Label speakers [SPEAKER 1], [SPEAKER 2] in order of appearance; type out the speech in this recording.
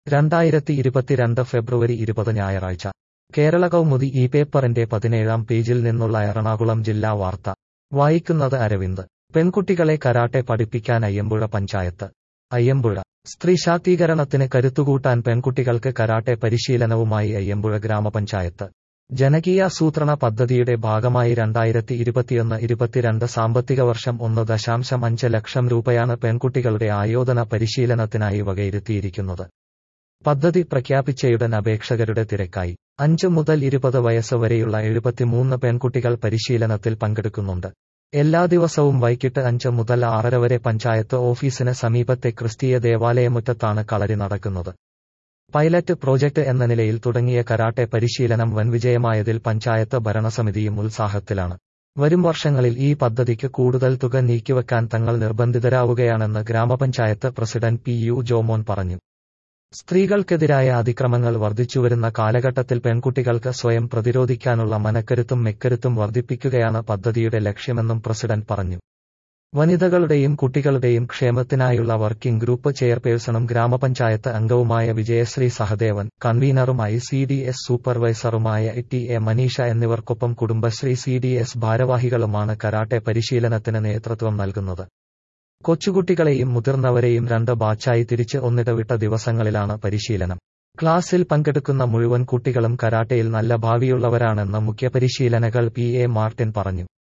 [SPEAKER 1] രണ്ടായിരത്തി ഇരുപത്തിരണ്ട് ഫെബ്രുവരി ഇരുപത് ഞായറാഴ്ച കേരള കൗമുദി ഈ പേപ്പറിന്റെ പതിനേഴാം പേജിൽ നിന്നുള്ള എറണാകുളം ജില്ലാ വാർത്ത വായിക്കുന്നത് അരവിന്ദ് പെൺകുട്ടികളെ കരാട്ടെ പഠിപ്പിക്കാൻ അയ്യമ്പുഴ പഞ്ചായത്ത് അയ്യമ്പുഴ സ്ത്രീ ശാക്തീകരണത്തിന് കരുത്തുകൂട്ടാൻ പെൺകുട്ടികൾക്ക് കരാട്ടെ പരിശീലനവുമായി അയ്യമ്പുഴ ഗ്രാമപഞ്ചായത്ത് ജനകീയാസൂത്രണ പദ്ധതിയുടെ ഭാഗമായി രണ്ടായിരത്തി ഇരുപത്തിയൊന്ന് ഇരുപത്തിരണ്ട് സാമ്പത്തിക വർഷം ഒന്ന് ദശാംശം അഞ്ച് ലക്ഷം രൂപയാണ് പെൺകുട്ടികളുടെ ആയോധന പരിശീലനത്തിനായി വകയിരുത്തിയിരിക്കുന്നത് പദ്ധതി പ്രഖ്യാപിച്ചയുടൻ അപേക്ഷകരുടെ തിരക്കായി അഞ്ച് മുതൽ ഇരുപത് വയസ്സ് വരെയുള്ള എഴുപത്തിമൂന്ന് പെൺകുട്ടികൾ പരിശീലനത്തിൽ പങ്കെടുക്കുന്നുണ്ട് എല്ലാ ദിവസവും വൈകിട്ട് അഞ്ച് മുതൽ ആറര വരെ പഞ്ചായത്ത് ഓഫീസിന് സമീപത്തെ ക്രിസ്തീയ ദേവാലയമുറ്റത്താണ് കളരി നടക്കുന്നത് പൈലറ്റ് പ്രോജക്ട് എന്ന നിലയിൽ തുടങ്ങിയ കരാട്ടെ പരിശീലനം വൻവിജയമായതിൽ പഞ്ചായത്ത് ഭരണസമിതിയും ഉത്സാഹത്തിലാണ് വരും വർഷങ്ങളിൽ ഈ പദ്ധതിക്ക് കൂടുതൽ തുക നീക്കിവെക്കാൻ തങ്ങൾ നിർബന്ധിതരാവുകയാണെന്ന് ഗ്രാമപഞ്ചായത്ത് പ്രസിഡന്റ് പി യു ജോമോൻ പറഞ്ഞു സ്ത്രീകൾക്കെതിരായ അതിക്രമങ്ങൾ വർദ്ധിച്ചുവരുന്ന കാലഘട്ടത്തിൽ പെൺകുട്ടികൾക്ക് സ്വയം പ്രതിരോധിക്കാനുള്ള മനക്കരുത്തും മെക്കരുത്തും വർദ്ധിപ്പിക്കുകയാണ് പദ്ധതിയുടെ ലക്ഷ്യമെന്നും പ്രസിഡന്റ് പറഞ്ഞു വനിതകളുടെയും കുട്ടികളുടെയും ക്ഷേമത്തിനായുള്ള വർക്കിംഗ് ഗ്രൂപ്പ് ചെയർപേഴ്സണും ഗ്രാമപഞ്ചായത്ത് അംഗവുമായ വിജയശ്രീ സഹദേവൻ കൺവീനറുമായി സി ഡി എസ് സൂപ്പർവൈസറുമായ ടി എ മനീഷ എന്നിവർക്കൊപ്പം കുടുംബശ്രീ സി ഡി എസ് ഭാരവാഹികളുമാണ് കരാട്ടെ പരിശീലനത്തിന് നേതൃത്വം നൽകുന്നത് കൊച്ചുകുട്ടികളെയും മുതിർന്നവരെയും രണ്ട് ബാച്ചായി തിരിച്ച് ഒന്നിടവിട്ട ദിവസങ്ങളിലാണ് പരിശീലനം ക്ലാസ്സിൽ പങ്കെടുക്കുന്ന മുഴുവൻ കുട്ടികളും കരാട്ടയിൽ നല്ല ഭാവിയുള്ളവരാണെന്ന് മുഖ്യപരിശീലനകൾ പി എ മാർട്ടിൻ പറഞ്ഞു